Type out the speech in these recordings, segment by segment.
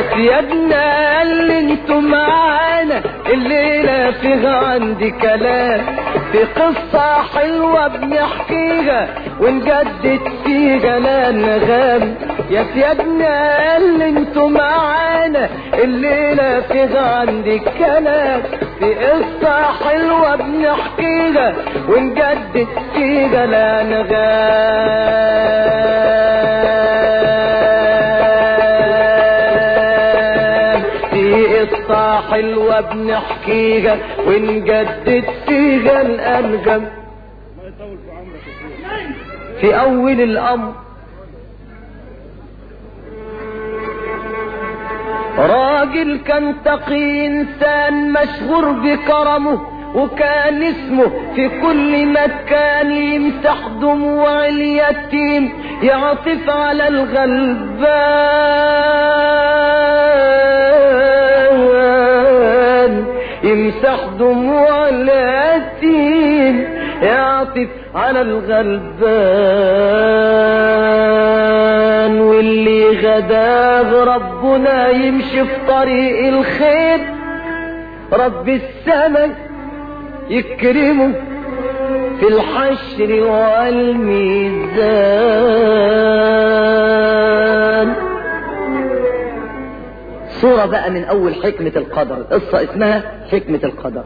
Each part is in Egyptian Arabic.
سيادنا اللي انتوا معانا الليلة فيها عندي كلام في قصة حلوة بنحكيها ونجدد فيها الأنغام يا سيادنا اللي انتوا معانا الليلة فيها عندي كلام في قصة حلوة بنحكيها ونجدد فيها الأنغام في قصة حلوة بنحكيها ونجدد فيها الأنغام في أول الأمر راجل كان تقي إنسان مشهور بكرمه وكان اسمه في كل مكان يمسح دموع اليتيم يعطف على الغلبان يمسح دموع اليتيم يعطف على الغلبان واللي غداه ربنا يمشي في طريق الخير رب السماء يكرمه في الحشر والميزان صورة بقى من أول حكمة القدر قصة اسمها حكمة القدر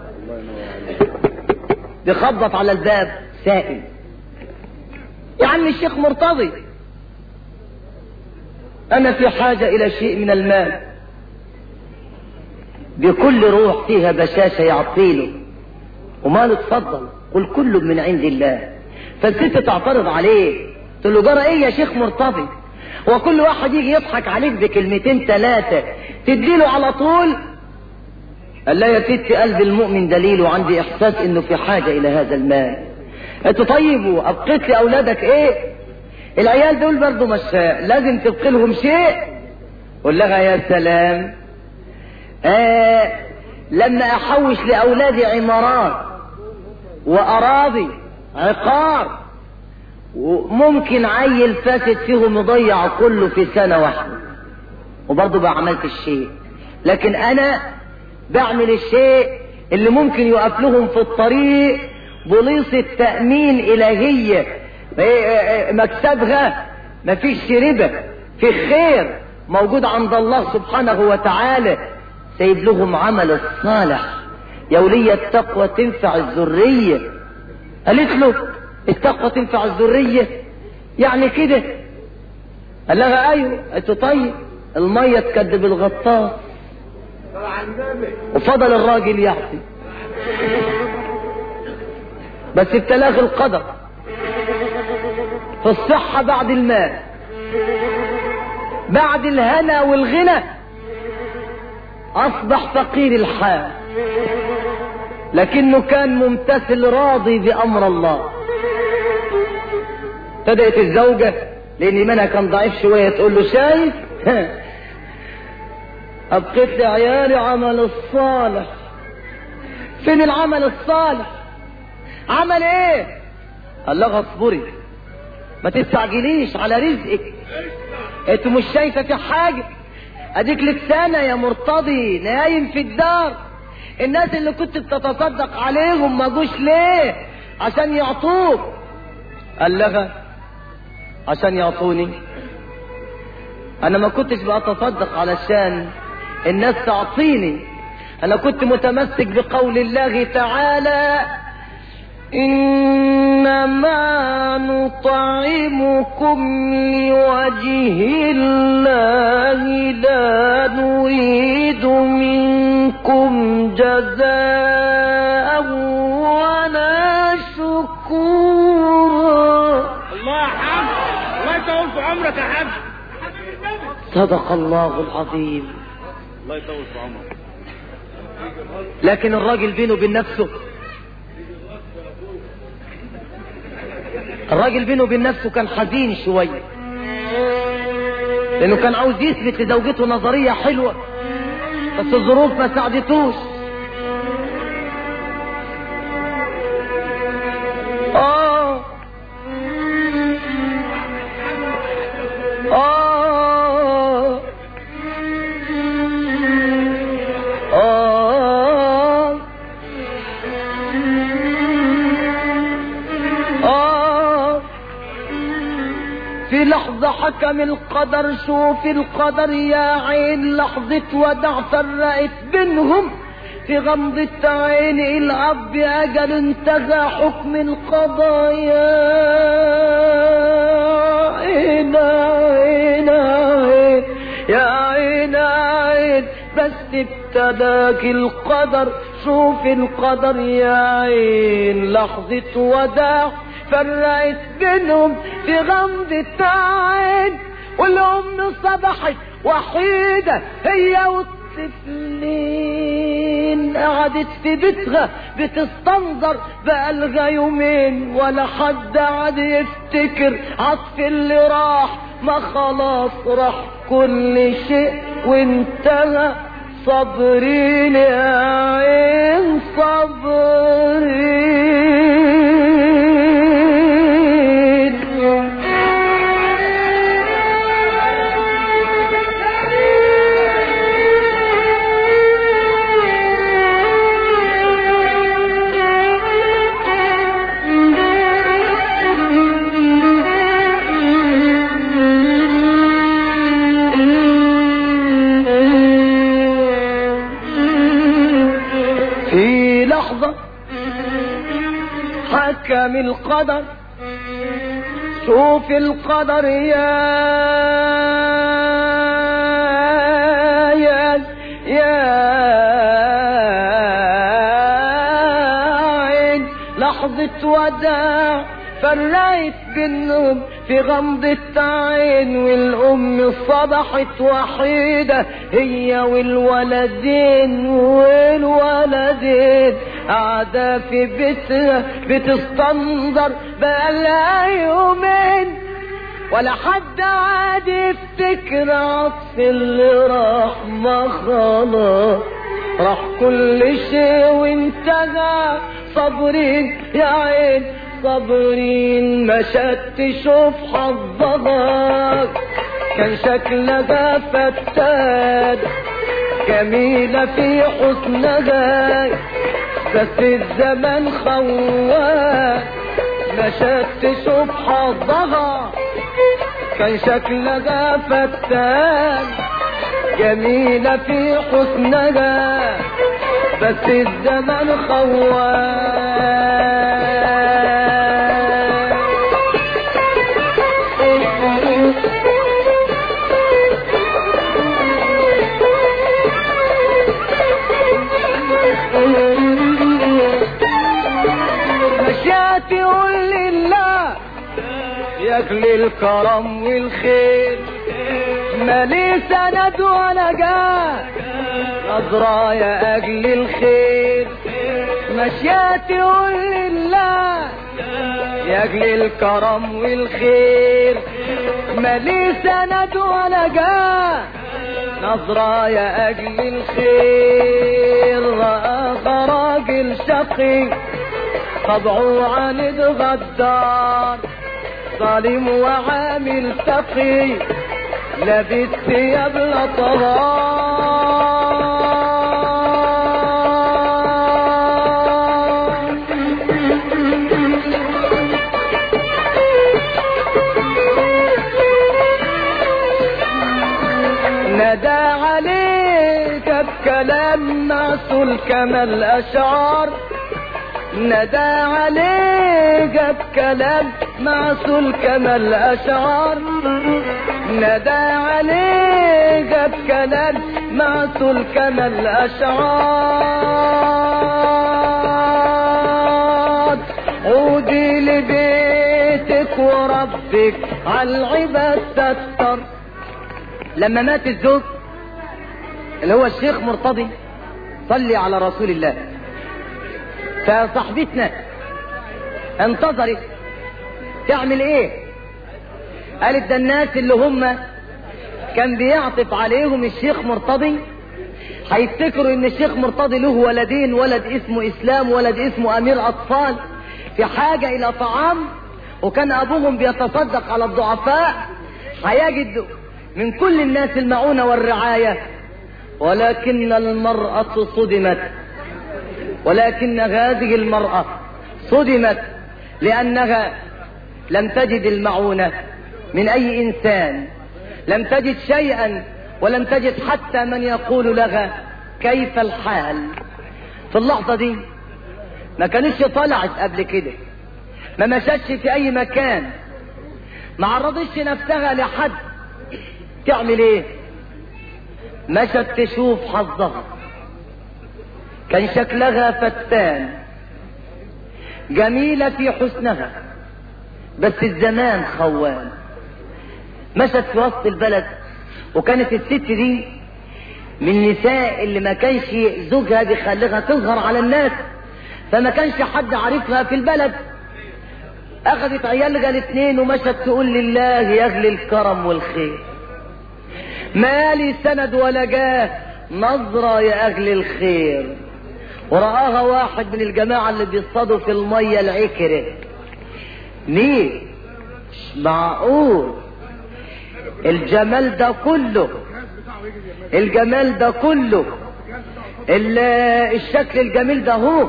بيخبط على الباب سائل يا عم الشيخ مرتضي أنا في حاجة إلى شيء من المال بكل روح فيها بشاشة يعطيله ومال اتفضل قل كل من عند الله فالست تعترض عليه تقول له جرى ايه يا شيخ مرتضي وكل واحد يجي يضحك عليك بكلمتين ثلاثة تديله على طول قال لا يا ست قلب المؤمن دليل وعندي احساس انه في حاجة الى هذا المال انت طيب وابقيت لاولادك ايه العيال دول برضو مش لازم تبقي لهم شيء قول لها يا سلام آه لما احوش لاولادي عمارات واراضي عقار وممكن عيل فاسد فيهم يضيع كله في سنة واحدة وبرضه ما عملت الشيء لكن انا بعمل الشيء اللي ممكن يقف لهم في الطريق بوليصة تأمين إلهية مكسبها مفيش ربا في خير موجود عند الله سبحانه وتعالى سيب لهم عمل الصالح يا ولي التقوى تنفع الذرية قالت له التقوى تنفع الذرية يعني كده قال لها ايوه قالت له طيب المية تكذب الغطاس وفضل الراجل يعطي بس ابتلاه القدر في الصحة بعد المال بعد الهنا والغنى أصبح فقير الحال لكنه كان ممتثل راضي بأمر الله ابتدأت الزوجة لأن إيمانها كان ضعيف شوية تقول له شايف أبقيت لعيالي عمل الصالح فين العمل الصالح عمل ايه قال لها اصبري ما تستعجليش على رزقك انت مش شايفه في حاجه اديك لك سنه يا مرتضي نايم في الدار الناس اللي كنت بتتصدق عليهم ما جوش ليه عشان يعطوك قال لها عشان يعطوني انا ما كنتش بتصدق علشان الناس تعطيني انا كنت متمسك بقول الله تعالى إنما نطعمكم لوجه الله لا نريد منكم جزاء ولا شكورا الله يا حاج الله يطول في عمرك يا حاج صدق الله العظيم الله يطول في عمرك لكن الراجل بينه وبين نفسه الراجل بينه وبين نفسه كان حزين شوية لأنه كان عاوز يثبت لزوجته نظرية حلوة بس الظروف ما ساعدتوش آه آه حكم القدر شوف القدر يا عين لحظة ودع فرقت بينهم في غمضة عين الأب أجل انتهى حكم القضايا عين عين عين يا عين عين بس ابتداك القدر شوف القدر يا عين لحظة وداع فرقت بينهم في غمضة عين والأم صبحت وحيدة هي والطفلين قعدت في بيتها بتستنظر بقالها يومين ولا حد قعد يفتكر عطف اللي راح ما خلاص راح كل شيء وانتهى صبرين يا عين صبرين في لحظة حكم القدر شوف القدر يا يا يا عين لحظة وداع فرقت بينهم في غمضة عين والأم صبحت وحيدة هي والولدين والولدين قاعدة في بيتها بتستنظر بقالها يومين ولا حد عاد يفتكر عطف اللي راح ما خلاص راح كل شيء وانتهى صابرين يا عين صابرين مشت تشوف حظها كان شكلها فتان جميلة في حسنها بس الزمن خوان مشت تشوف حظها كان شكلها فتان جميلة في حسنها بس الزمن خوان مشيت يقول لله ياكل الكرم والخير مالي سند ولا جاه نظرة يا أجل الخير مشيت يقول لله يا أجل الكرم والخير مالي سند ولا جاه نظرة يا أجل الخير رأى راجل شقي طبعه عند غدار ظالم وعامل تقي لبس ثياب الأطهار ندى عليك بكلام معسول كما الأشعار ندى عليك بكلام معسول كما الأشعار ندى عليك بكلام معسول كما الأشعار عودي لبيتك وربك عالعباد تستر لما مات الزوج اللي هو الشيخ مرتضي صلي على رسول الله فصاحبتنا انتظرت تعمل ايه قالت ده الناس اللي هم كان بيعطف عليهم الشيخ مرتضي هيفتكروا ان الشيخ مرتضي له ولدين ولد اسمه اسلام ولد اسمه امير اطفال في حاجة الى طعام وكان ابوهم بيتصدق على الضعفاء هيجد من كل الناس المعونة والرعاية ولكن المرأة صدمت ولكن هذه المرأة صدمت لأنها لم تجد المعونة من أي إنسان لم تجد شيئا ولم تجد حتى من يقول لها كيف الحال في اللحظة دي ما كانتش طلعت قبل كده ما مشتش في أي مكان ما عرضتش نفسها لحد تعمل ايه مشت تشوف حظها كان شكلها فتان جميلة في حسنها بس الزمان خوان مشت في وسط البلد وكانت الست دي من النساء اللي ما كانش زوجها بيخليها تظهر على الناس فما كانش حد عارفها في البلد اخذت عيالها الاثنين ومشت تقول لله يا اهل الكرم والخير مالي سند ولا جاه نظرة يا اهل الخير ورآها واحد من الجماعة اللي بيصطادوا في المية العكرة مين مش معقول الجمال ده كله الجمال ده كله ال- الشكل الجميل ده هو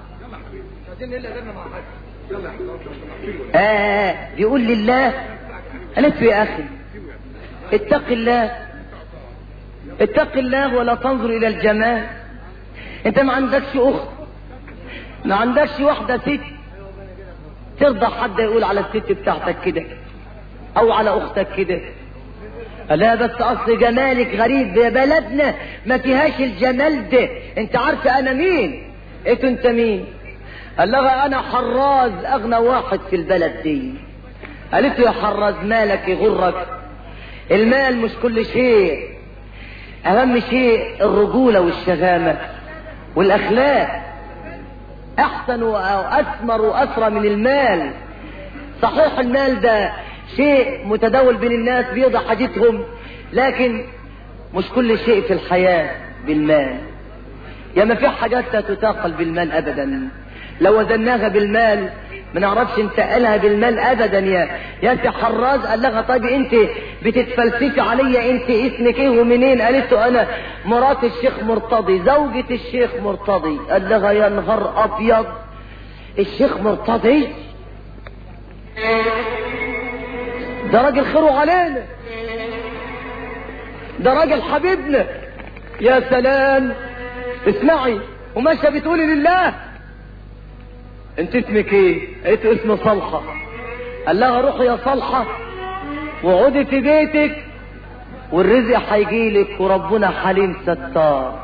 آه بيقول لله قالت له يا اخي اتق الله اتق الله ولا تنظر الى الجمال انت ما عندكش اخت ما عندكش واحدة ست ترضى حد يقول على الست بتاعتك كده او على اختك كده لا بس اصل جمالك غريب يا بلدنا ما فيهاش الجمال ده انت عارفه انا مين قلت انت مين قال لها انا حراز اغنى واحد في البلد دي قالت له يا حراز مالك يغرك المال مش كل شيء اهم شيء الرجولة والشهامة والاخلاق احسن واثمر واسرى من المال صحيح المال ده شيء متداول بين الناس بيضع حاجتهم لكن مش كل شيء في الحياة بالمال يا ما في حاجات لا تتاقل بالمال ابدا لو وزناها بالمال ما نعرفش نتقلها بالمال ابدا يا يا انت حراز قال لها طيب انت بتتفلسفي عليا انت اسمك ايه ومنين قالت له انا مرات الشيخ مرتضي زوجة الشيخ مرتضي قال لها يا نهار ابيض الشيخ مرتضي ده راجل خيره علينا ده راجل حبيبنا يا سلام اسمعي وماشيه بتقولي لله انت اسمك ايه قلت اسم صلحة قال لها روحي يا صلحة وقعدي في بيتك والرزق هيجيلك وربنا حليم ستار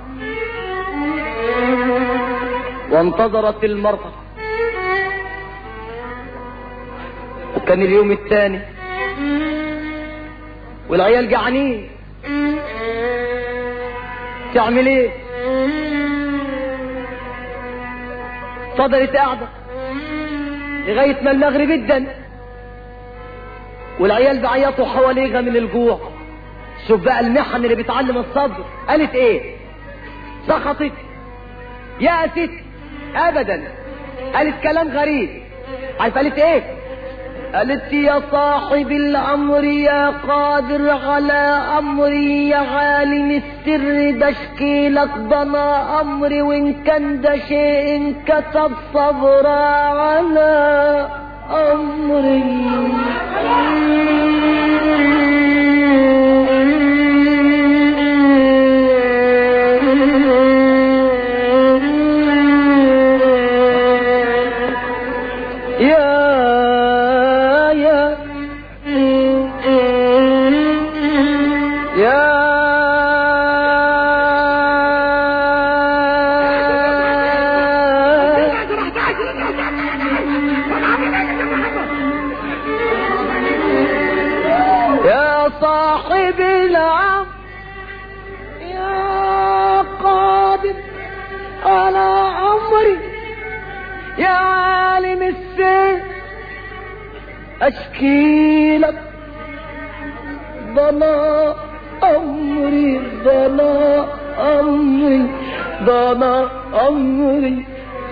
وانتظرت المرأة وكان اليوم الثاني والعيال جعانين تعمل ايه فضلت قاعدة لغاية ما المغرب جدا والعيال بيعيطوا حواليها من الجوع شوف بقى المحن اللي بيتعلم الصبر قالت ايه سخطت يأست ابدا قالت كلام غريب عارف قالت ايه قالت يا صاحب الامر يا قادر على امري يا عالم السر بشكي لك ضنا امري وان كان ده شيء كتب صبر على امري يا يا يا يا صاحب العم يا قادر على عمري يا عالم السر اشكي لك ضنا امري ضنا امري ضنا امري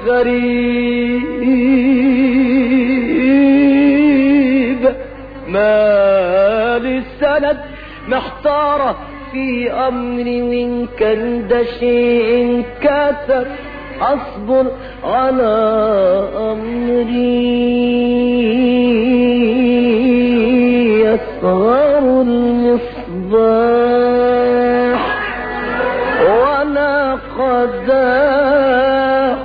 غريب ما للسند محتارة في أمري وإن كان ده شيء كثر أصبر على أمري يصغر المصباح ولا قضاء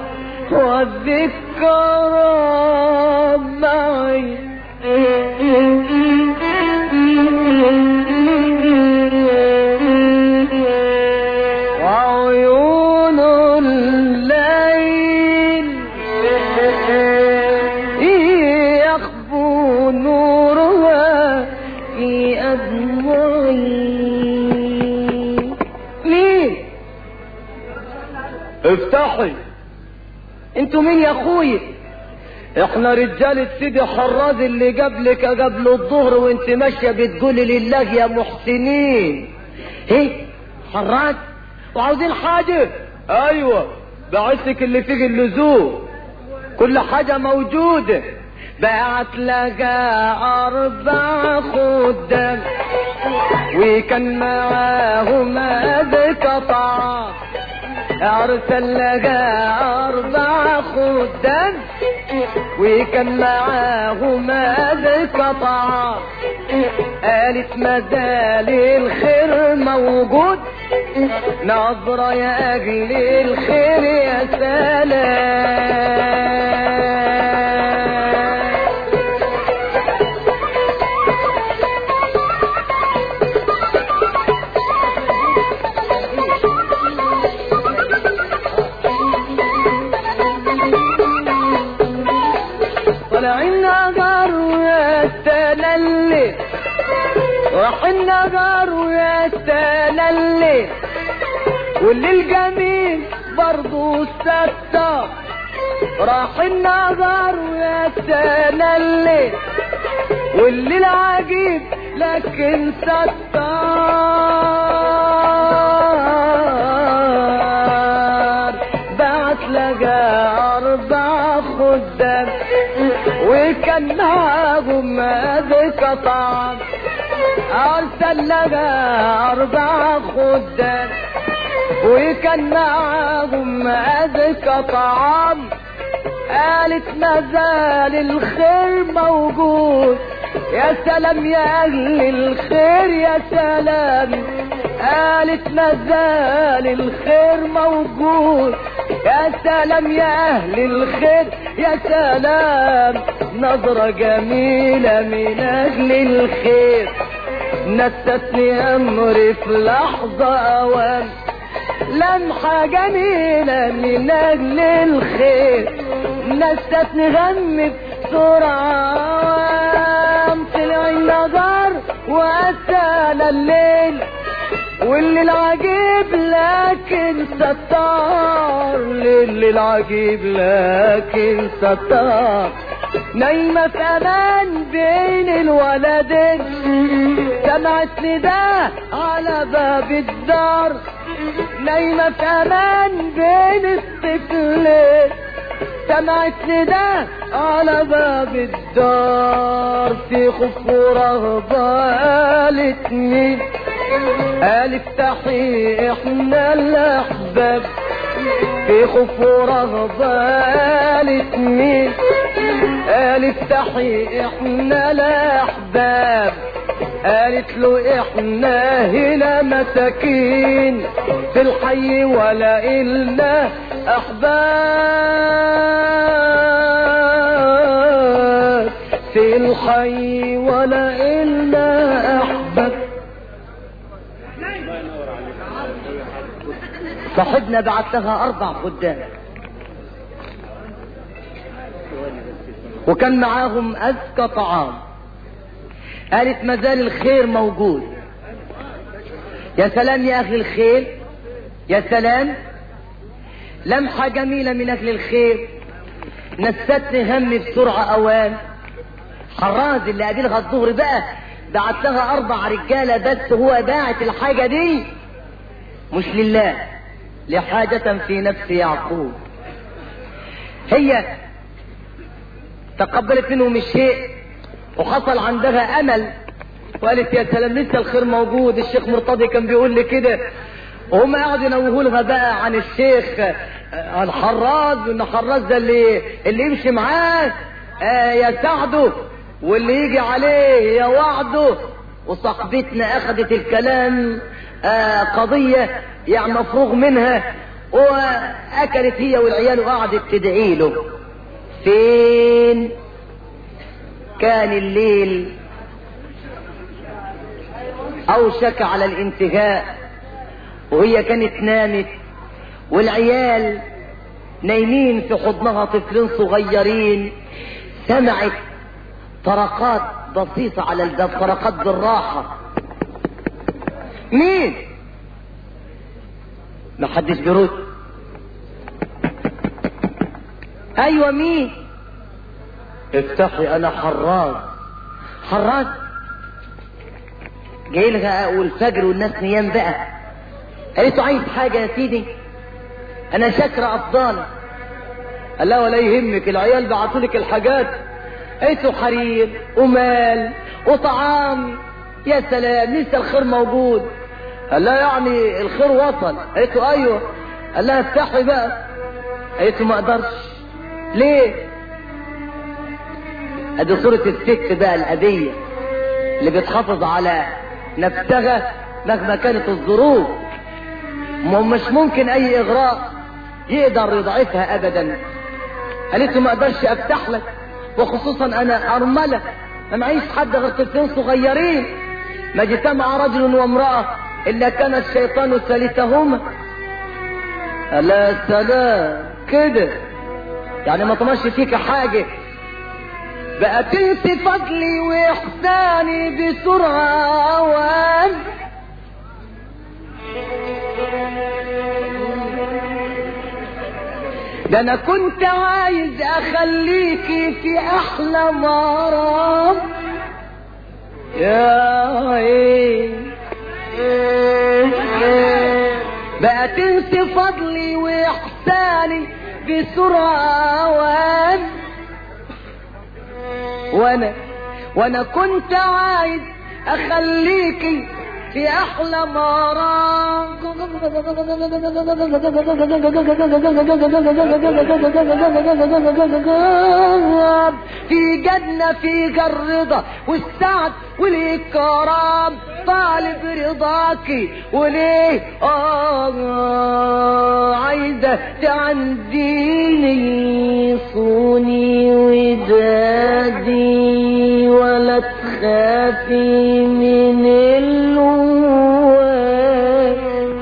والذكرى معي وعيون الليل يخفو نورها في أدمعي مين افتحي انتوا مين يا اخويا احنا رجالة سيدي حراز اللي قبلك قبل الظهر وانت ماشية بتقولي لله يا محسنين ايه حراز وعاوزين حاجة ايوه بعثك اللي فيه اللزوم كل حاجة موجودة بعت لقى أربع خدام وكان معاهم أذكى طعام أرسل لقى أربع خدام وكان معاهم أذكى طعام قالت مازال الخير موجود نظرة يا أجل الخير يا سلام طلع النجار ويستلل راح النجار ويستلل والليل جميل برضو ستة راح النجار ويستلل والليل عجيب لكن ستار بعت لقى أربع خدام وكان معاهم ذكى طعام أرسل لقى أربع خدام وكان معاهم ذكى طعام قالت مازال الخير موجود يا سلام يا أهل الخير يا سلام قالت مازال الخير موجود يا سلام يا أهل الخير يا سلام نظرة جميلة من أجل الخير نستثني أمري في لحظة أوام لمحة جميلة من أجل الخير نستثني غم بسرعة طلع النهار وأسال الليل واللي العجيب لكن ستار للي العجيب لكن ستار نايمة في أمان بين الولدين سمعت نداء على باب الدار نايمة في أمان بين الطفلين سمعت نداء على باب الدار في خوف ورهبة قالت مين قال افتحي احنا الاحباب في خوف ورهبة قالت مين قال افتحي احنا الاحباب قالت له احنا هنا مساكين في الحي ولا الا احباب في الحي ولا الا احباب صاحبنا بعت لها اربع خدام وكان معاهم اذكى طعام قالت مازال الخير موجود يا سلام يا اهل الخير يا سلام لمحة جميلة من اهل الخير نستني همي بسرعة اوان حراز اللي قابلها الظهر بقى بعت لها اربع رجالة بس هو باعت الحاجة دي مش لله لحاجة في نفس يعقوب هي تقبلت منهم الشيء وحصل عندها امل وقالت يا سلام لسه الخير موجود الشيخ مرتضي كان بيقول لي كده وهم قعدوا ينوهوا لها بقى عن الشيخ عن حراز وان حراز ده اللي اللي يمشي معاه آه يساعده واللي يجي عليه يا وعده وصاحبتنا اخذت الكلام آه قضية يعني مفروغ منها واكلت هي والعيال وقعدت تدعي له فين كان الليل اوشك على الانتهاء وهي كانت نامت والعيال نايمين في حضنها طفلين صغيرين سمعت طرقات بسيطة على الباب طرقات بالراحة مين ما حدش بيرد ايوه مين افتحي انا حراس حراس جاي لها والفجر والناس نيام بقى قالت له عايز حاجة يا سيدي انا شاكرة افضل قال لا ولا يهمك العيال بعتوا لك الحاجات قالت له حرير ومال وطعام يا سلام لسه الخير موجود قال لا يعني الخير وصل قالت له ايوه قال لها افتحي بقى قالت له ما اقدرش ليه ادي صورة الست بقى الأبية اللي بتحافظ على نفسها مهما كانت الظروف ما مش ممكن اي اغراء يقدر يضعفها ابدا قالت له ما اقدرش افتح لك وخصوصا انا ارملة ما معيش حد غير طفلين صغيرين ما اجتمع رجل وامرأة الا كان الشيطان ثالثهما لا سلام كده يعني ما طمش فيك حاجة بقى تنسي فضلي واحساني بسرعة اوان ده انا كنت عايز اخليكي في احلى مرام يا عين بقى تنسي فضلي واحساني بسرعة وان وانا وانا كنت عايز اخليكي في احلى مرام في جنة في الرضا والسعد والاكرام طالب رضاكي وليه آه عايزة تعنديني صوني ودادي ولا تخافي من الوان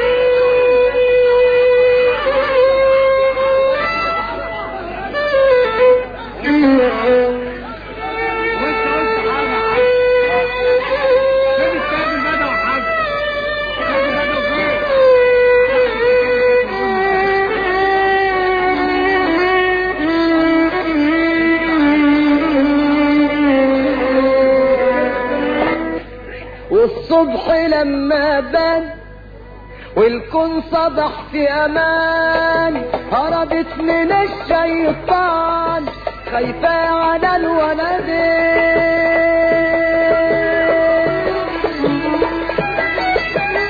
وانت قلت حاجة يا حاج فين الكلب البدوي يا حاج الكلب البدوي فين والصبح لما بان والكون صبح في امان هربت من الشيطان خايفة على الولدين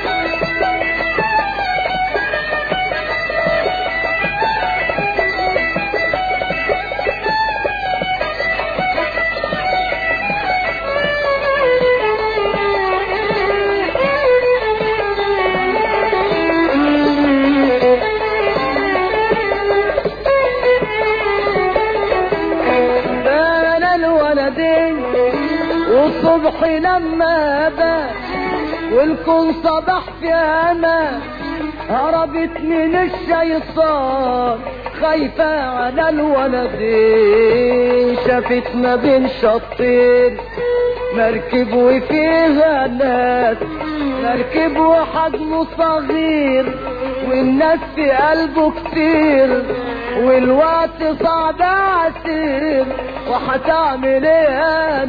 بان الولدين والصبح لما بان والكون صبح في امان هربت من الشيطان خايفة على الولدين شافت ما بين شطين مركب وفيها ناس مركب وحجمه صغير والناس في قلبه كتير والوقت صعب عسير وهتعمل ايه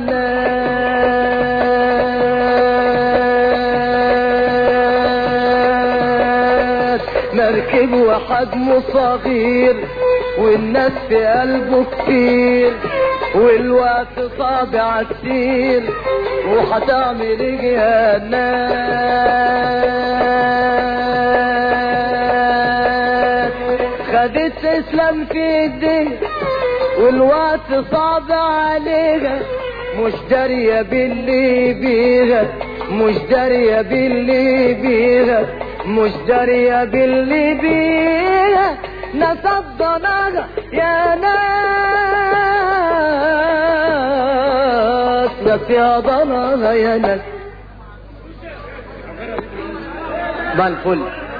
الناس مركب وحجمه صغير والناس في قلبه كتير والوقت صعب عسير وهتعمل ايه يا ناس خدت اسلام في ايديها والوقت صعب عليها مش دارية باللي بيها مش دارية باللي بيها مش دارية باللي بيها ناس ضناها يا ناس ناس يا ضناها يا ناس بالفل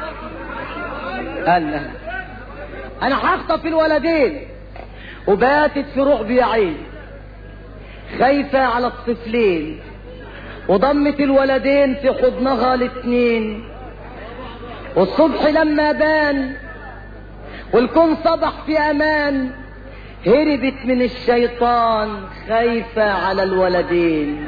أنا أنا هخطف الولدين وباتت في رعب يا عين خايفة على الطفلين وضمت الولدين في حضنها الاتنين والصبح لما بان والكون صبح في امان هربت من الشيطان خايفة على الولدين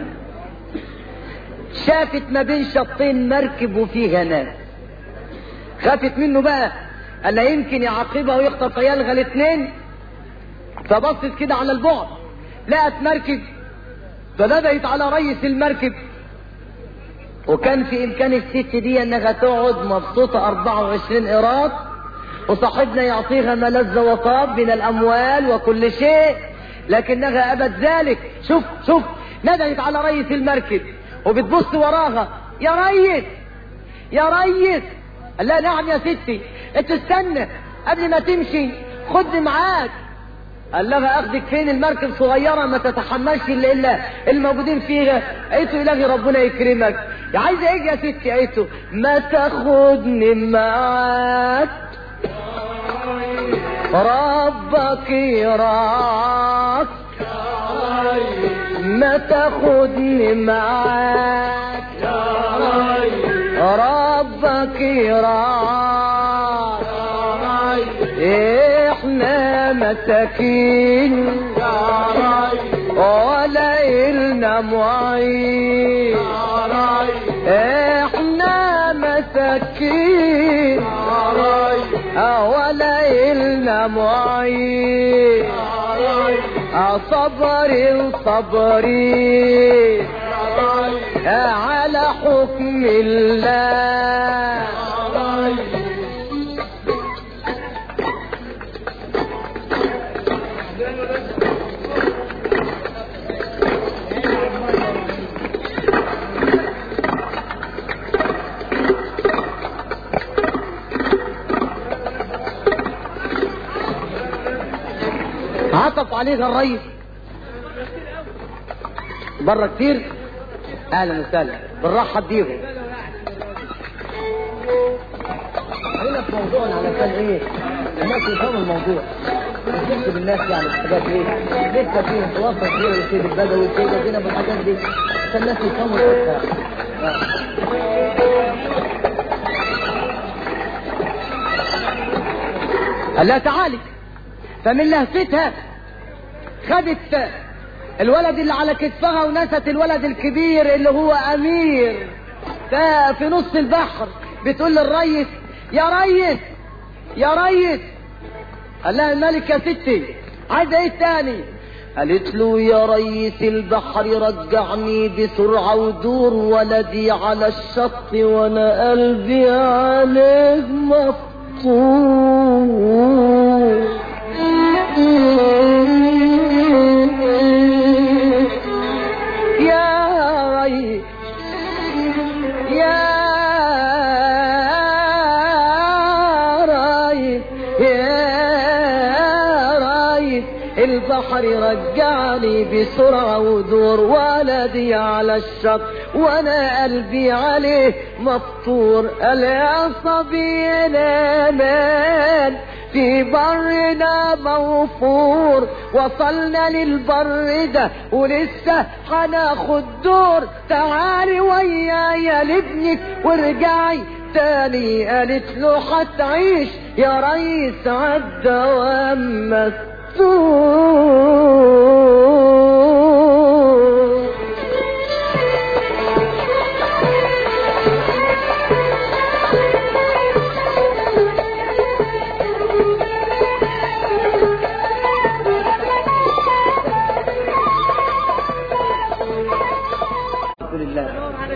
شافت ما بين شطين مركب وفيها ناس خافت منه بقى قال لا يمكن يعاقبها ويخطف عيالها الاتنين فبصت كده على البعد لقت مركب فبدأت على رئيس المركب وكان في امكان الست دي انها تقعد مبسوطة 24 قيراط وصاحبنا يعطيها ملذ وطاب من الاموال وكل شيء لكنها ابت ذلك شوف شوف ندهت على رئيس المركب وبتبص وراها يا ريس يا ريس قال لها نعم يا ستي انت استنى قبل ما تمشي خدني معاك قال لها اخدك فين المركب صغيرة ما تتحملش الا الا الموجودين فيها قالت له الهي ربنا يكرمك يا عايزة ايه يا ستي قالت له ما تاخدني معاك ربك يراك ما تاخدني معاك ربك يراك احنا مساكين ولا إلنا معين احنا مساكين ولا إلنا معين صبر صبري على حكم الله عطف عليها الريس بره كتير اهلا وسهلا بنرحب بيهم هنا في موضوعنا علشان ايه الناس يفهموا الموضوع نحس بالناس يعني الحاجات ايه لسه في انتواصل كبير والسيد البدوي والسيد الدين بالحاجات دي عشان الناس يفهموا القصه قال لها تعالي فمن لهفتها خدت الولد اللي على كتفها ونست الولد الكبير اللي هو امير في نص البحر بتقول للريس يا ريس يا ريس قال لها الملك يا ستي عايزه ايه تاني قالت له يا ريس البحر رجعني بسرعة ودور ولدي على الشط وانا قلبي عليه مفطور يا ريس يا ريس يا ريس البحر رجعني بسرعة ودور ولدي على الشط وانا قلبي عليه مفطور قال يا صبي الامان في برنا موفور وصلنا للبر ده ولسه هناخد دور تعالي ويايا لابنك وارجعي تاني قالت له هتعيش يا ريس عالدوام مستور الحمد لله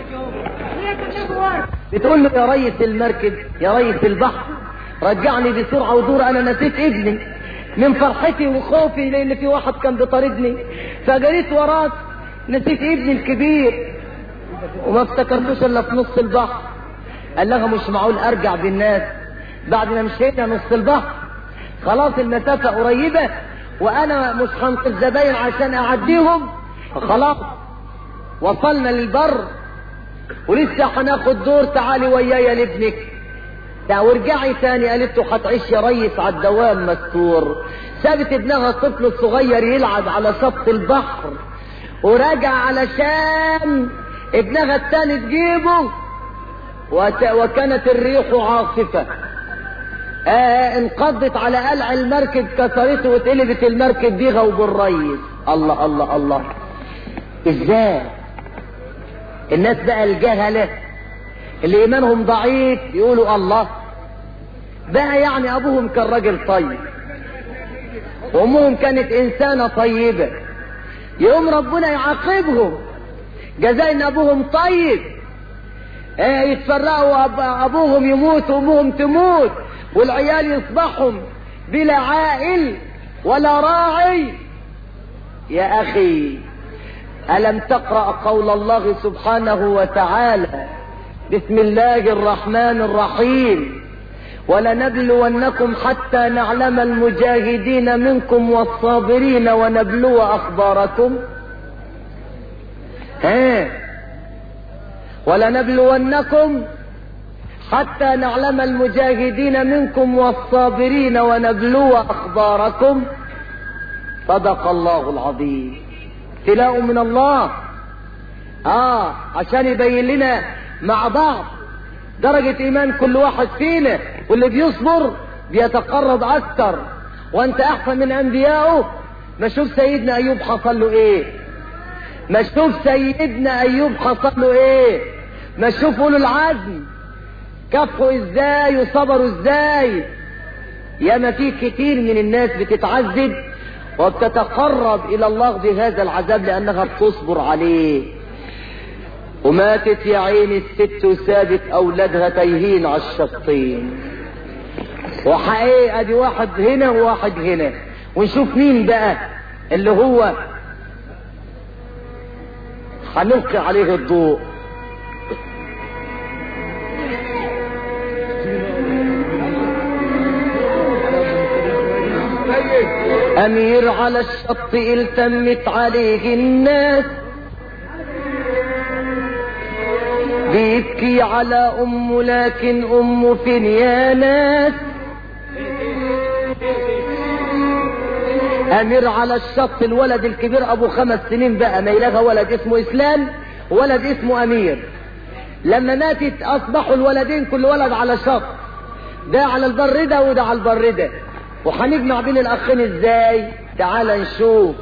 بتقول له يا ريس المركب يا ريس البحر رجعني بسرعة ودور انا نسيت ابني من فرحتي وخوفي لان في واحد كان بيطاردني فجريت وراك نسيت ابني الكبير وما افتكرتوش الا في نص البحر قال لها مش معقول ارجع بالناس بعد ما مشينا نص البحر خلاص المسافة قريبة وانا مش هنقذ زباين عشان اعديهم خلاص وصلنا للبر ولسه هناخد دور تعالي ويايا لابنك يعني وارجعي تاني قالت له هتعيش يا ريس على الدوام مستور سابت ابنها الطفل الصغير يلعب على شط البحر وراجع علشان ابنها التاني تجيبه وت... وكانت الريح عاصفة آه انقضت على قلع المركب كسرته واتقلبت المركب بيها وبالريس الله الله الله ازاي الناس بقى الجهلة اللي ايمانهم ضعيف يقولوا الله بقى يعني ابوهم كان راجل طيب وامهم كانت انسانة طيبة يقوم ربنا يعاقبهم جزاء ان ابوهم طيب اه يتفرقوا أب... ابوهم يموت وامهم تموت والعيال يصبحوا بلا عائل ولا راعي يا اخي الم تقرا قول الله سبحانه وتعالى بسم الله الرحمن الرحيم ولنبلونكم حتى نعلم المجاهدين منكم والصابرين ونبلو اخباركم ها ولنبلونكم حتى نعلم المجاهدين منكم والصابرين ونبلو اخباركم صدق الله العظيم ابتلاء من الله اه عشان يبين لنا مع بعض درجة ايمان كل واحد فينا واللي بيصبر بيتقرب اكتر وانت احسن من انبيائه ما شوف سيدنا ايوب حصل له ايه ما شوف سيدنا ايوب حصل له ايه ما شوف اولو العزم كفوا ازاي وصبروا ازاي ياما في كتير من الناس بتتعذب وبتتقرب الى الله بهذا العذاب لانها بتصبر عليه وماتت يا عيني الست وسابت اولادها تايهين على الشطين وحقيقة ادي واحد هنا وواحد هنا ونشوف مين بقى اللي هو هنلقي عليه الضوء امير على الشط التمت عليه الناس بيبكي على امه لكن امه فين يا ناس امير على الشط الولد الكبير ابو خمس سنين بقى ما يلاقى ولد اسمه اسلام ولد اسمه امير لما ماتت اصبحوا الولدين كل ولد على شط ده على البر ده وده على البر ده وهنجمع بين الاخين ازاي تعال نشوف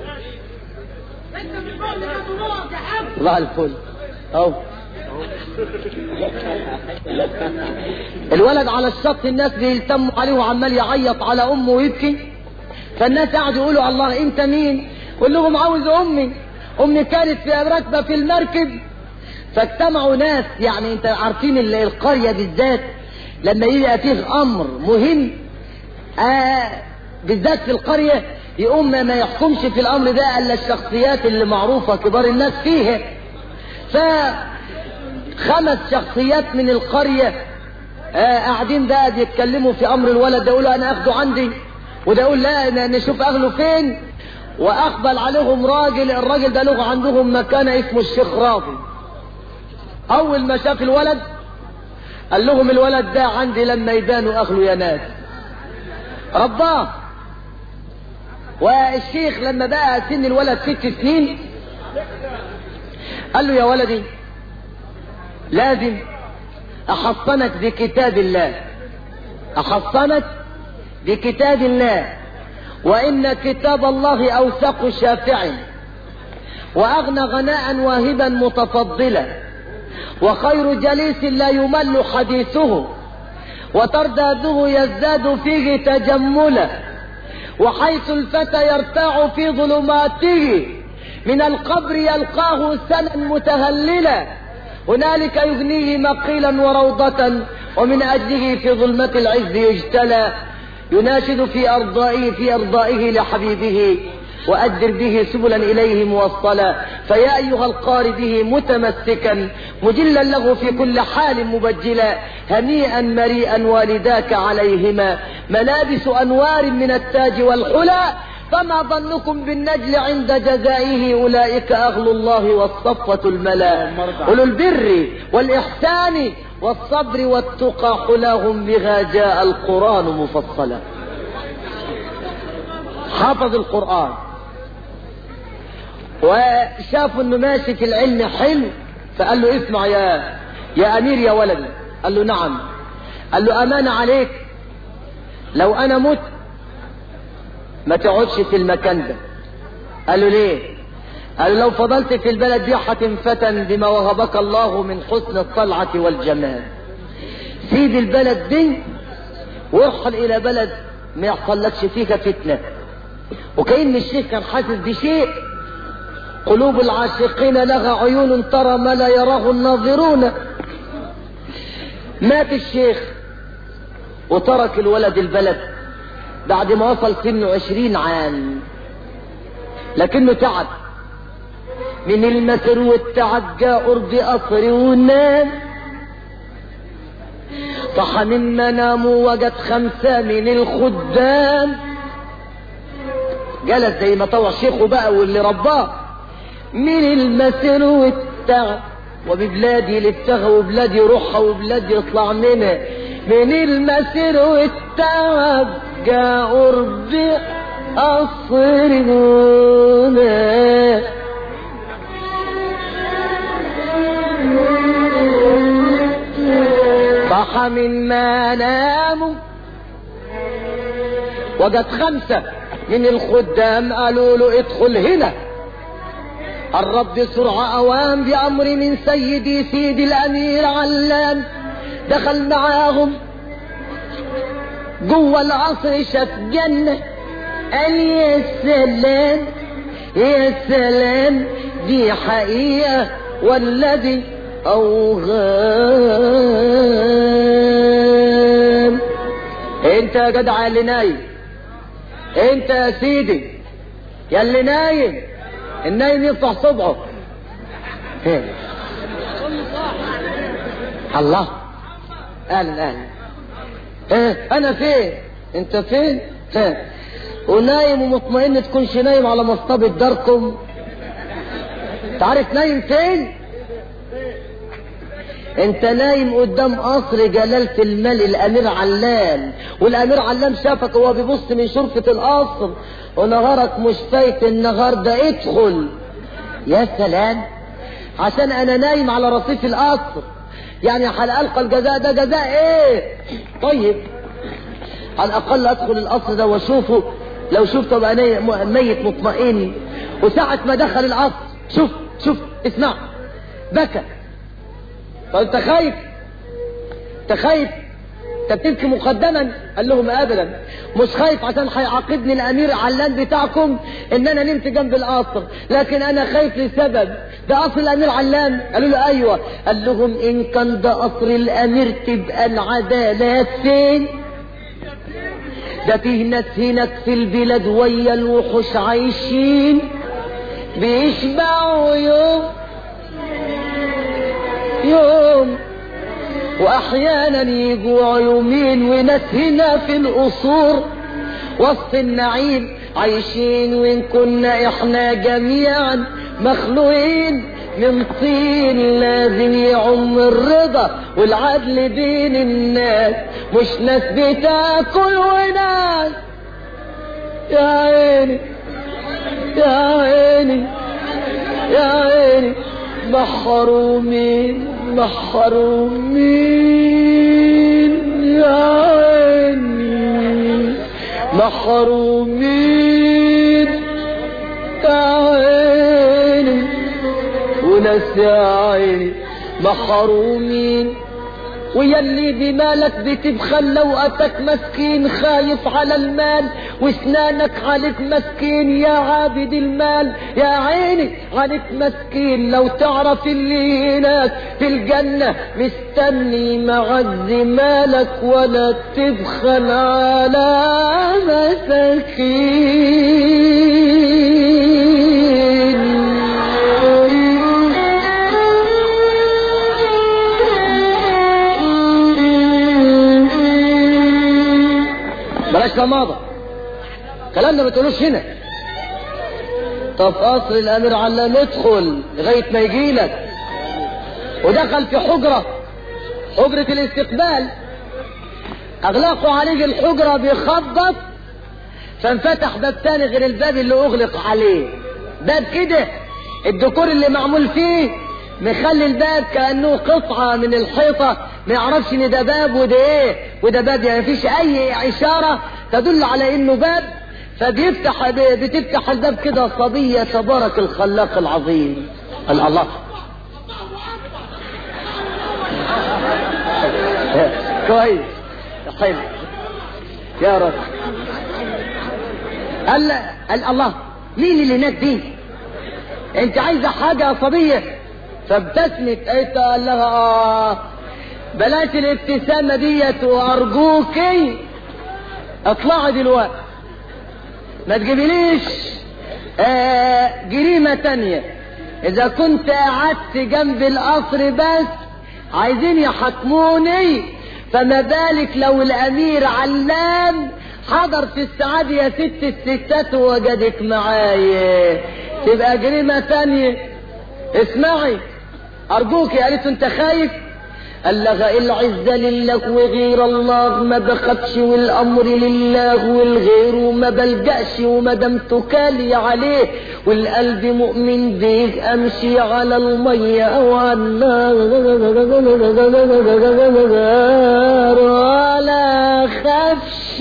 الله الفل اهو الولد على الشط الناس بيلتموا عليه وعمال يعيط على امه ويبكي فالناس قعدوا يقولوا الله انت مين قول لهم عاوز امي امي كانت في راكبه في المركب فاجتمعوا ناس يعني انت عارفين القريه بالذات لما يبقى فيه امر مهم آه بالذات في القريه يقوم ما يحكمش في الامر ده الا الشخصيات اللي معروفه كبار الناس فيها فخمس شخصيات من القريه آه قاعدين بقى بيتكلموا في امر الولد ده يقولوا انا اخده عندي وده يقول لا نشوف اهله فين واقبل عليهم راجل الراجل ده له عندهم مكان اسمه الشيخ راضي اول ما شاف الولد قال لهم الولد ده عندي لما يبانوا اهله يا ناس رباه والشيخ لما بقى سن الولد ست سنين قال له يا ولدي لازم احصنك بكتاب الله احصنك بكتاب الله وإن كتاب الله أوثق شافع وأغنى غناء واهبا متفضلا وخير جليس لا يمل حديثه وترداده يزداد فيه تجملا وحيث الفتى يرتاع في ظلماته من القبر يلقاه سنا متهللا هنالك يغنيه مقيلا وروضة ومن أجله في ظلمة العز يجتلى يناشد في أرضائه في أرضائه لحبيبه وأدر به سبلا إليه موصلا فيا أيها القارئ به متمسكا مجلا له في كل حال مبجلا هنيئا مريئا والداك عليهما ملابس أنوار من التاج والحلى فما ظنكم بالنجل عند جزائه أولئك أهل الله والصفوة الملا أولو البر والإحسان والصبر والتقى حلاهم بها جاء القرآن مفصلا حافظ القرآن وشافوا انه ماشي في العلم حلو فقال له اسمع يا يا امير يا ولدي قال له نعم قال له امانة عليك لو انا مت ما تقعدش في المكان ده قال له ليه قال له لو فضلت في البلد دي هتنفتن بما وهبك الله من حسن الطلعة والجمال سيد البلد دي وارحل الى بلد ما يحصلكش فيها فتنة وكأن الشيخ كان حاسس بشيء قلوب العاشقين لها عيون ترى ما لا يراه الناظرون مات الشيخ وترك الولد البلد بعد ما وصل سنه عشرين عام لكنه تعب من المسر والتعب جاء قرب قصر ونام صح من منامه وجد خمسة من الخدام جلس زي ما طوع شيخه بقى واللي رباه من المسر والتعب وببلادي للتغى وبلادي روحها وبلادي يطلع منها من المسر والتعب جاء قرب قصر هنا صح من منامه وجد خمسة من الخدام قالوا له ادخل هنا الرب بسرعة أوام بأمر من سيدي سيدي الأمير علان دخل معاهم جوه العصر شاف جنة قال يا سلام يا سلام دي حقيقة والذي أوغام انت يا جدع اللي نايم انت يا سيدي يا اللي نايم النايم يفتح صبعه هي. الله اهلا اهلا اه انا فين انت فين اه. ونايم ومطمئن تكونش نايم على مصطبة داركم تعرف نايم فين انت نايم قدام قصر جلالة الملك الامير علام والامير علام شافك وهو بيبص من شرفة القصر ونهارك مش فايت النهار ده ادخل يا سلام عشان انا نايم على رصيف القصر يعني هلقى الجزاء ده جزاء ايه طيب على الاقل ادخل القصر ده واشوفه لو شفته ابقى ميت مطمئن وساعة ما دخل القصر شوف شوف اسمع بكى طب انت خايف انت خايف انت بتبكي مقدما قال لهم ابدا مش خايف عشان هيعاقبني الامير علان بتاعكم ان انا نمت جنب القصر لكن انا خايف لسبب ده قصر الامير علان قالوا له ايوه قال لهم ان كان ده قصر الامير تبقى العدالات فين ده فيه ناس هناك في البلاد ويا الوحوش عايشين بيشبعوا يوم يوم واحيانا يجوا يومين وناس هنا في القصور وسط النعيم عايشين وان كنا احنا جميعا مخلوقين من طين لازم يعم الرضا والعدل بين الناس مش ناس بتاكل وناس يا عيني يا عيني يا عيني محرومين محرومين يا عيني محرومين يا عيني وناس يا عيني محرومين ويلي بمالك بتبخل لو اتك مسكين خايف على المال واسنانك عليك مسكين يا عابد المال يا عيني عليك مسكين لو تعرف اللي هناك في الجنة مستني معز مالك ولا تبخل على مساكين ذاك مضى الكلام ده ما تقولوش هنا طب قصر الامير علام ادخل لغايه ما يجي لك ودخل في حجره حجره الاستقبال اغلقوا عليه الحجره بيخبط فانفتح باب تاني غير الباب اللي اغلق عليه باب كده الديكور اللي معمول فيه مخلي الباب كانه قطعه من الحيطه ما يعرفش ان ده باب وده ايه وده باب يعني مفيش اي اشاره تدل على انه باب فبيفتح بتفتح الباب كده صبيه تبارك الخلاق العظيم قال الله كويس حلو يا رب قال قال الله مين اللي هناك دي انت عايزه حاجه صبيه فابتسمت قالت قال لها آه بلاش الابتسامه ديت وارجوكي اطلعي دلوقتي ما تجيبليش آه جريمه تانية اذا كنت قعدت جنب القصر بس عايزين يحاكموني فما بالك لو الامير علام حضر في السعادة يا ست الستات ووجدك معايا تبقى جريمة تانية اسمعي ارجوك قالت انت خايف قال لها العزة لله وغير الله ما بخافش والامر لله والغير ما بلجأش وما دام تكالي عليه والقلب مؤمن بيه امشي على المية او على النار ولا خافش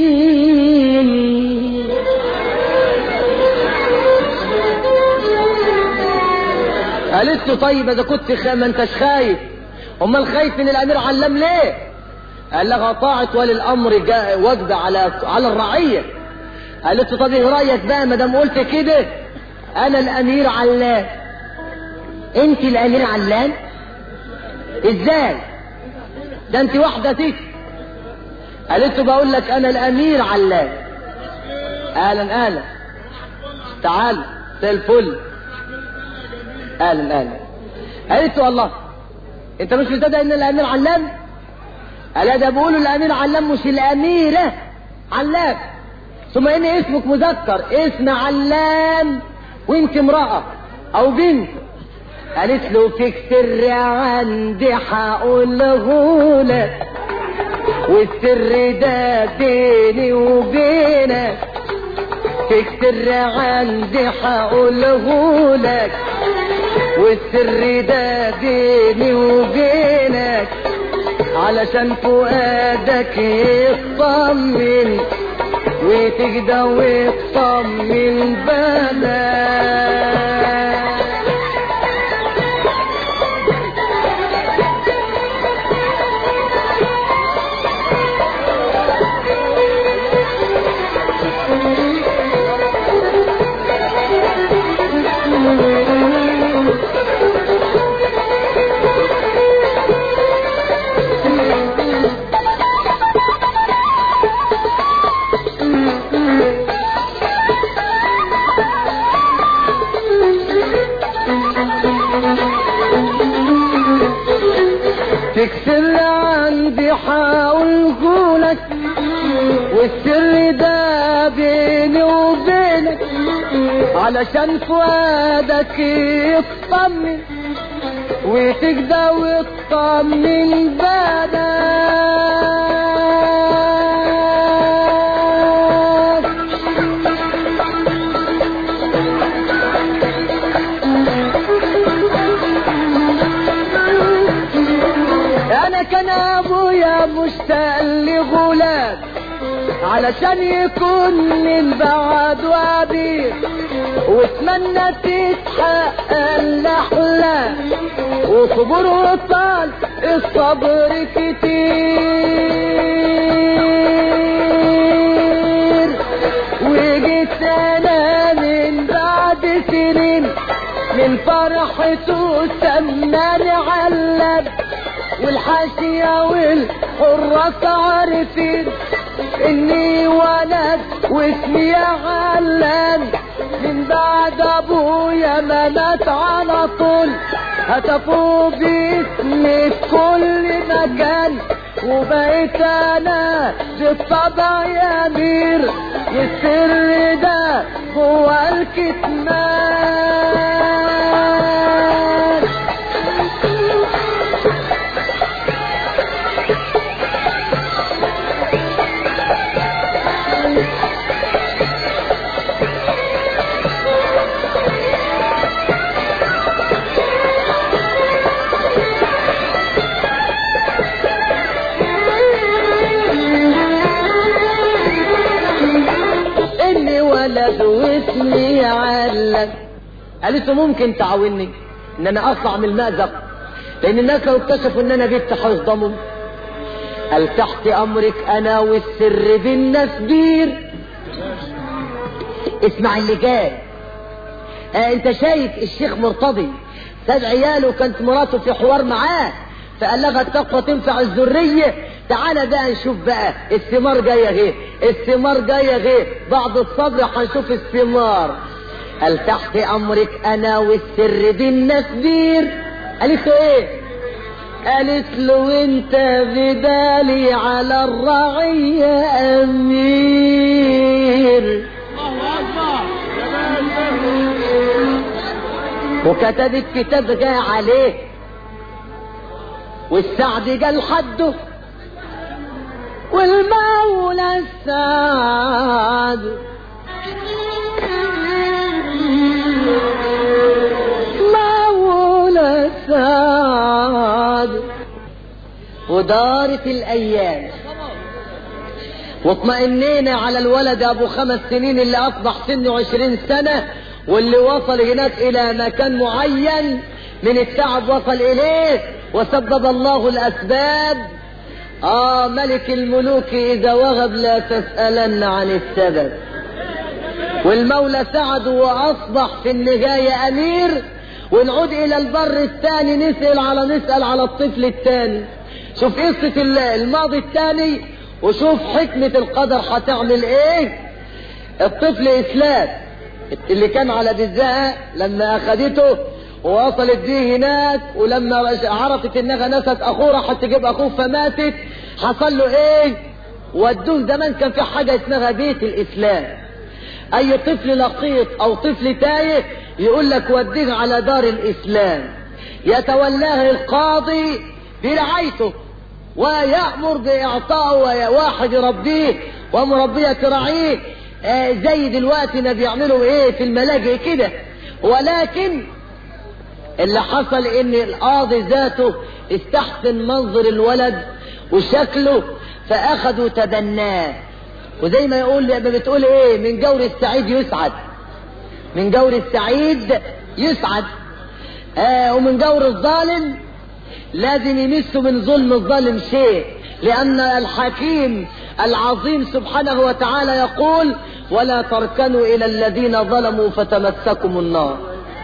قالت له طيب اذا كنت خا... ما انتش خايف امال خايف من الامير علام ليه قال لها طاعة ولي الامر جاء واجبة على على الرعية قالت له طب ايه رايك بقى ما دام قلت كده انا الامير علام انت الامير علام ازاي ده انت واحدة تيجي قالت له بقول لك انا الامير علام اهلا اهلا تعال زي الفل اهلا اهلا قالت له الله انت مش مصدق ان الامير علام قال ده بيقولوا الامير علام مش الاميره علام ثم ان اسمك مذكر اسم علام وانت امراه او بنت قالت له فيك سر عندي هقوله لك والسر ده بيني وبينك فيك سر عندي هقوله لك والسر ده بيني وبينك علشان فؤادك يطمن وتجدى وتطمن بالك تكسر عندي حاول قولك والسر ده بيني وبينك علشان فؤادك يطمن وتجدى وتطمن بالك انا كان ابويا مشتاق لغلام علشان يكون من بعد وابير واتمنى تتحقق الاحلام وصبر وطال الصبر كتير وجيت انا من بعد سنين من فرحته سماني علم والحاشية والحراس عارفين اني ولد واسمي علام من بعد ابويا ما مات على طول هتفوا باسمي في كل مكان وبقيت انا بالطبع يا امير السر ده جوه الكتمان اني ولد واسمي علم قالت له ممكن تعاوني ان انا اطلع من المأزق لان الناس لو اكتشفوا ان انا بنت هيصدموا قال تحت امرك انا والسر بالناس بير اسمع اللي جاي آه انت شايف الشيخ مرتضي ساب عياله وكانت مراته في حوار معاه فقال لها التقوى تنفع الذرية تعالى بقى نشوف بقى الثمار جاية غير الثمار جاية غير بعد الصبر هنشوف الثمار قال تحت امرك انا والسر بالناس بير قالت له ايه قالت له انت بدالي على الرعية امير الله اكبر جمال وكتبت كتاب جاي عليه والسعد قال حده والمولى السعد مولى السعد ودارت الايام واطمئنينا على الولد ابو خمس سنين اللي اصبح سنه عشرين سنة واللي وصل هناك الى مكان معين من التعب وصل اليه وسبب الله الاسباب اه ملك الملوك اذا وغب لا تسألن عن السبب والمولى سعد واصبح في النهاية امير ونعود الى البر الثاني نسأل على نسأل على الطفل الثاني شوف قصة ال- الماضي الثاني وشوف حكمة القدر هتعمل ايه الطفل اسلام اللي كان على جزاء لما اخدته ووصلت بيه هناك ولما عرفت انها نست اخوه راحت تجيب اخوه فماتت حصل له ايه ودوه زمان كان في حاجة اسمها بيت الاسلام اي طفل لقيط او طفل تايه يقول لك وديه على دار الاسلام يتولاه القاضي برعايته ويأمر بإعطائه واحد يربيه ومربية تراعيه آه زي دلوقتي ما بيعملوا ايه في الملاجئ كده ولكن اللي حصل ان القاضي ذاته استحسن منظر الولد وشكله فاخدوا تبناه وزي ما يقول لما بتقول ايه من جور السعيد يسعد من جور السعيد يسعد آه ومن جور الظالم لازم يمسوا من ظلم الظالم شيء لأن الحكيم العظيم سبحانه وتعالى يقول ولا تركنوا إلى الذين ظلموا فتمسكم النار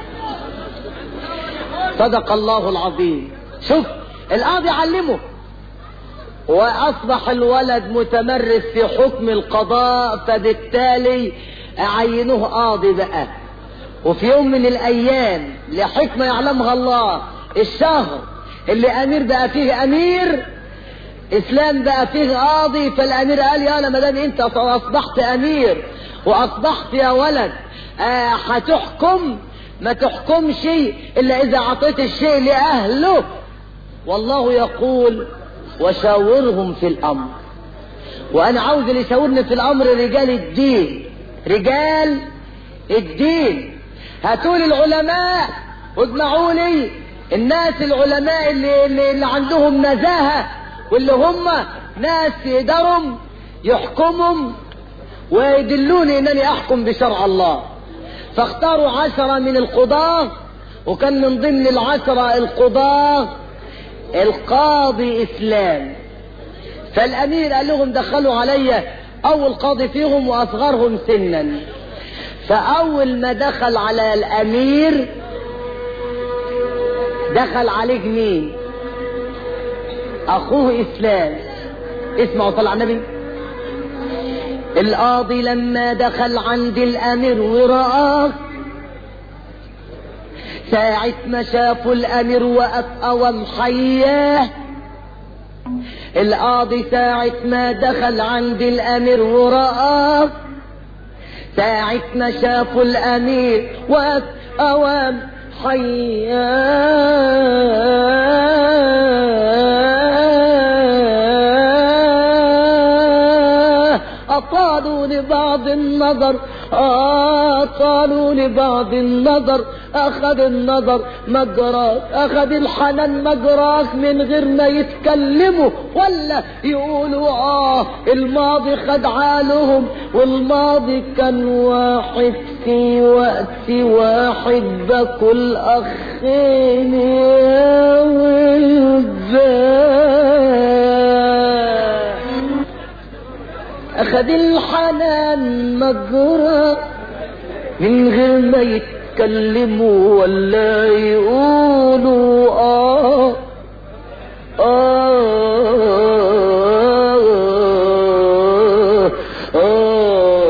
صدق الله العظيم شوف القاضي علمه وأصبح الولد متمرس في حكم القضاء فبالتالي عينوه قاضي بقى وفي يوم من الأيام لحكمة يعلمها الله الشهر اللي امير بقى فيه امير اسلام بقى فيه قاضي فالامير قال يا ما دام انت اصبحت امير واصبحت يا ولد آه هتحكم ما تحكمش الا اذا اعطيت الشيء لاهله والله يقول وشاورهم في الامر وانا عاوز اللي يشاورني في الامر رجال الدين رجال الدين هاتوا لي العلماء واجمعوا لي الناس العلماء اللي, اللي, اللي عندهم نزاهة واللي هم ناس يقدروا يحكمهم ويدلوني انني احكم بشرع الله فاختاروا عشرة من القضاة وكان من ضمن العشرة القضاة القاضي اسلام فالامير قال لهم دخلوا علي اول قاضي فيهم واصغرهم سنا فاول ما دخل على الامير دخل عليه مين اخوه اسلام اسمعوا طلع النبي القاضي لما دخل عند الامير ورآه ساعة ما شافوا الامير وقف قوم حياه القاضي ساعة ما دخل عند الأمير ورآه ساعة ما شافوا الأمير وقف أوام حياه أطالوا لبعض النظر أطالوا لبعض النظر أخذ النظر مجراك أخذ الحنان مجراك من غير ما يتكلموا ولا يقولوا آه الماضي خد عالهم والماضي كان واحد في وقت واحد باكل أخين يا ولدان أخذ الحنان مجرى من غير ما يتكلموا ولا يقولوا آه آه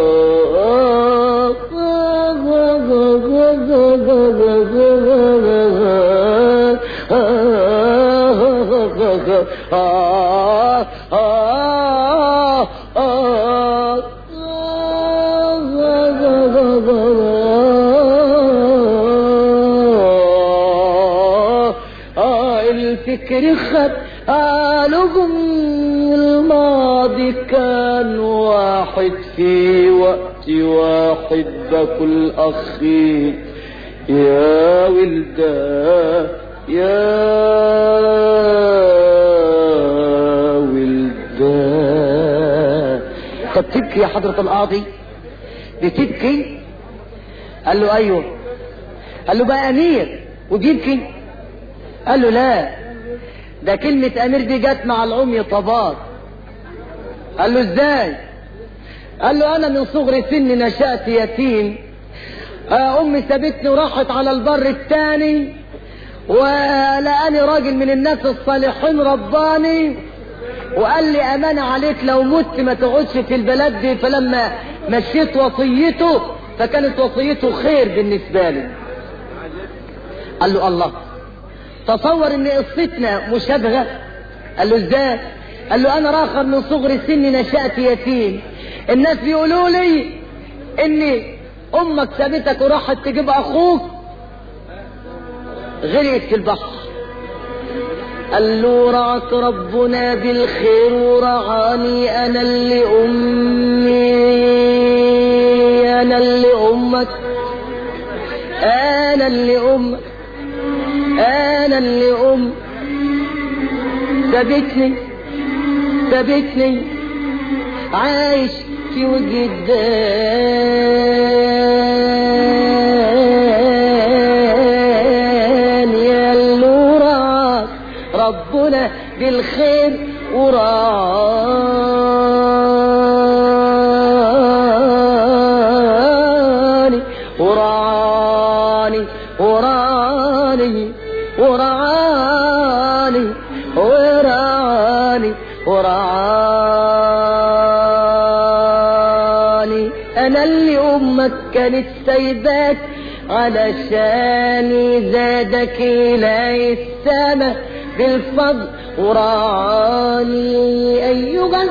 الفكر خد قالهم الماضي كان واحد في وقت واحد بكل أخي يا ولدا يا ولدا طب تبكي يا حضرة القاضي بتبكي قال له ايوه قال له بقى امير وبيبكي قال له لا ده كلمة امير دي جت مع العمي طباط قال له ازاي قال له انا من صغر سني نشأت يتيم آه امي سابتني وراحت على البر التاني ولقاني راجل من الناس الصالحين رباني وقال لي امانة عليك لو مت ما تقعدش في البلد دي فلما مشيت وصيته فكانت وصيته خير بالنسبة لي قال له الله تصور ان قصتنا مشابهة قال له ازاي قال له انا راخر من صغر سني نشأت يتيم الناس بيقولوا لي ان امك سابتك وراحت تجيب اخوك غرقت في البحر قال له رعاك ربنا بالخير ورعاني انا اللي امي انا اللي امك انا اللي امك انا اللي ام سابتني سابتني عايش في وجدان يا اللي رعاك ربنا بالخير وراني وراني وراني ورعاني ورعاني ورعاني انا اللي امك كانت سايباك علشان زادك الى السما بالفضل ورعاني ايها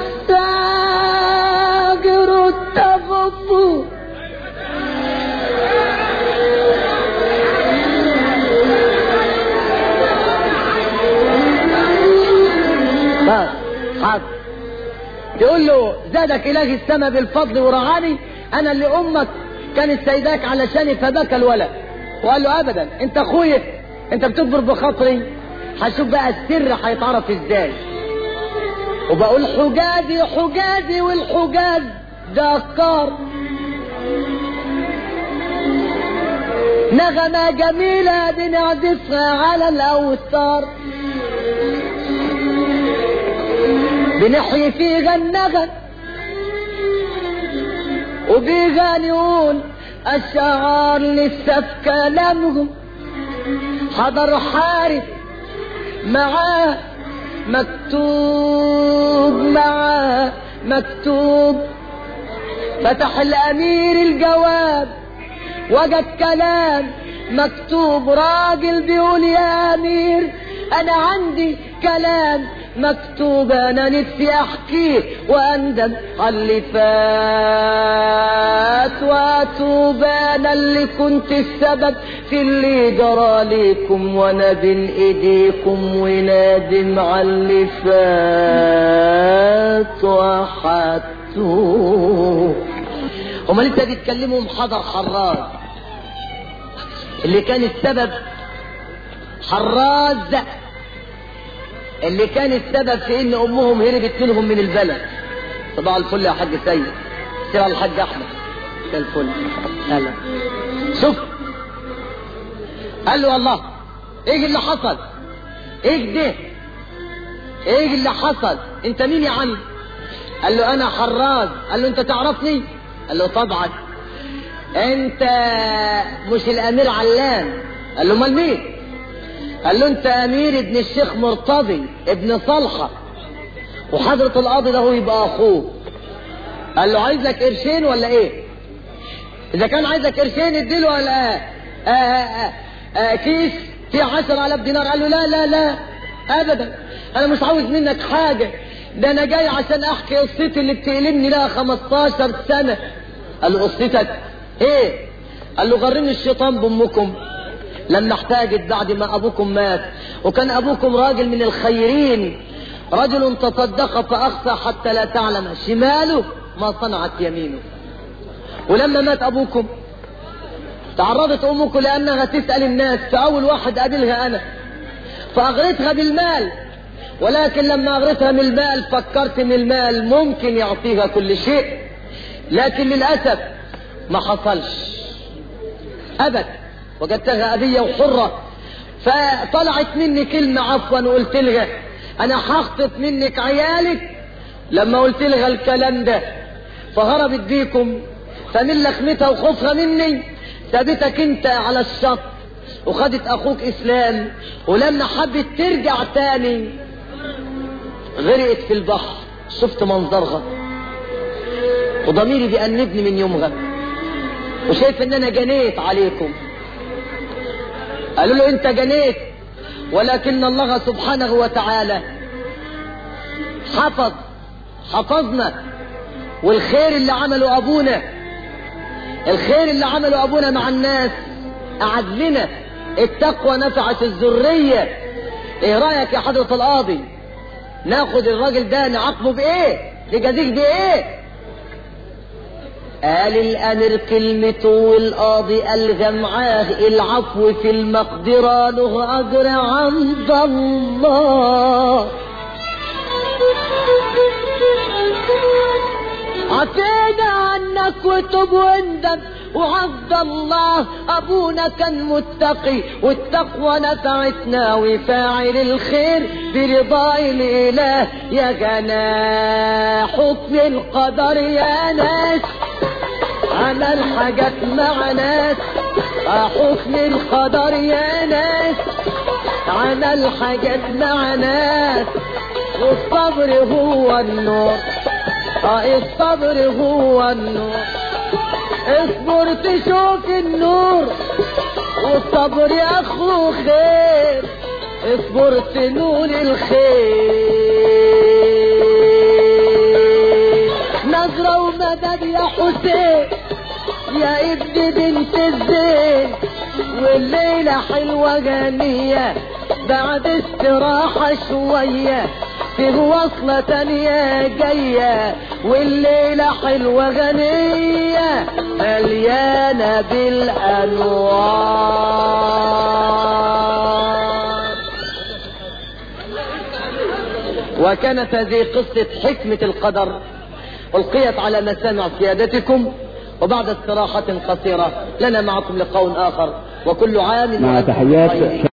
الساجر التفضل بس حاضر تقول له زادك إله السماء بالفضل ورعاني أنا اللي أمك كانت سيداك علشاني فبكى الولد وقال له أبدا أنت أخويا أنت بتكبر بخاطري هشوف بقى السر هيتعرف إزاي وبقول حجازي حجازي والحجاز ده أفكار نغمة جميلة بنعزفها على الأوتار بنحيي فيها النغم وبيغنيون الشعار لسه في كلامهم حضر حارس معاه مكتوب معاه مكتوب فتح الامير الجواب وجد كلام مكتوب راجل بيقول يا امير انا عندي كلام مكتوب انا نفسي احكيه واندم على اللي فات واتوب انا اللي كنت السبب في اللي جرى ليكم وانا بين ايديكم ونادم على اللي فات وحتوب هما لسه بيتكلموا محضر حراز اللي كان السبب حراز اللي كان السبب في ان امهم هربت منهم من البلد صباح الفل يا حاج سيد سير على الحاج احمد مساء الفل هلا شوف قال له والله ايه اللي حصل ايه ده ايه اللي حصل انت مين يا عم قال له انا حراز قال له انت تعرفني قال له طبعا انت مش الامير علام قال له امال مين قال له انت امير ابن الشيخ مرتضي ابن صلحة وحضرة القاضي ده هو يبقى اخوه قال له عايز لك قرشين ولا ايه اذا كان عايزك قرشين اديله ولا آه آه آه كيس فيه عشر الاف دينار قال له لا لا لا ابدا انا مش عاوز منك حاجة ده انا جاي عشان احكي قصتي اللي بتقلمني لها 15 سنة قال له قصتك ايه قال له غرني الشيطان بامكم لما احتاجت بعد ما ابوكم مات وكان ابوكم راجل من الخيرين رجل تصدق فاخفى حتى لا تعلم شماله ما صنعت يمينه ولما مات ابوكم تعرضت امكم لانها تسال الناس فاول واحد قابلها انا فاغرتها بالمال ولكن لما اغرتها من المال فكرت ان المال ممكن يعطيها كل شيء لكن للاسف ما حصلش ابدا وجدتها أبية وحرة فطلعت مني كلمة عفوا وقلت لها أنا هخطف منك عيالك لما قلت لها الكلام ده فهربت بيكم فمن لخمتها وخوفها مني سابتك انت على الشط وخدت اخوك اسلام ولما حبت ترجع تاني غرقت في البحر شفت منظرها وضميري بيأنبني من يومها وشايف ان انا جنيت عليكم قالوا له انت جنيت ولكن الله سبحانه وتعالى حفظ حفظنا والخير اللي عمله ابونا الخير اللي عمله ابونا مع الناس قعد لنا التقوى نفعت الذرية ايه رأيك يا حضرة القاضي ناخد الراجل ده نعاقبه بايه نجازيك بايه قال الامير كلمته والقاضي الغى معاه العفو في المقدرة له اجر عند الله عفينا عنك وتب واندم وعبد الله ابونا كان متقي والتقوى نفعتنا وفاعل الخير برضا الاله يا جناح حكم القدر يا ناس عمل حاجات مع ناس حكم القدر يا ناس عمل حاجات مع ناس والصبر هو النور اه الصبر هو النور اصبر تشوف النور والصبر اخو خير اصبر تنول الخير نظرة ومدد يا حسين يا ابن بنت الزين والليلة حلوة غنية بعد استراحة شوية فيه وصلة تانية جاية والليلة حلوة غنية مليانة بالأنوار وكانت هذه قصة حكمة القدر ألقيت على مسامع سيادتكم وبعد استراحة قصيرة لنا معكم لقاء آخر وكل عام مع وأنتم تحيات بخير.